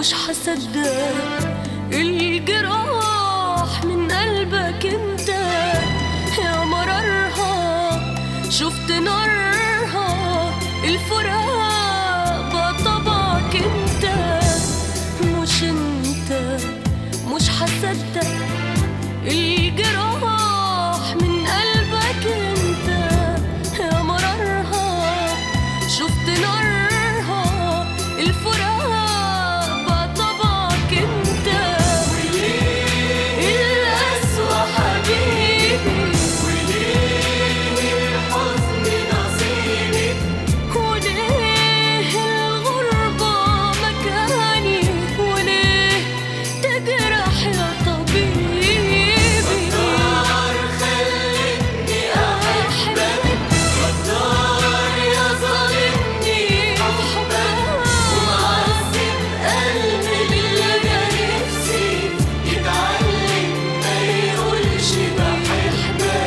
مش حصدق الجراح من قلبك انت يا مرارها شفت نارها الفراق بقى طبعك انت مش انت مش حصدق الجراح من قلبك انت يا مرارها شفت نارها الفراق بقى طبعك انت الأسوأ حبيبي وليه الغربة مكاني وليه تجرح يا طبيبي أحبك يا ظالمني أحبك ومعذب قلبي اللي أنا نفسي يتعلم ما يقولش بحبك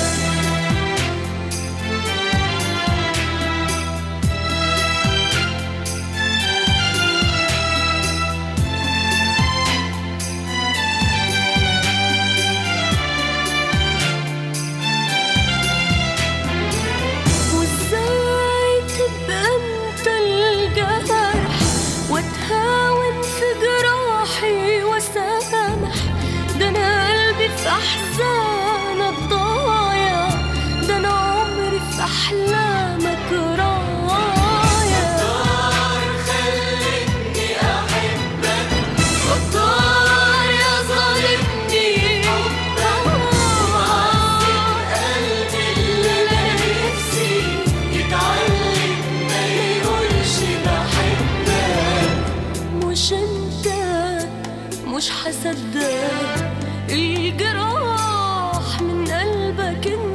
وازاي تبقى انت الجرح واتهاون في جراحي وسامح ده انا قلبي في احزانك ضايع ده انا عمري في احلامك رايع غدار يا ظالمني قلبي اللي انا نفسي يتعلم ما يقولش بحبك مش انت مش حصدق الجراح من قلبك انت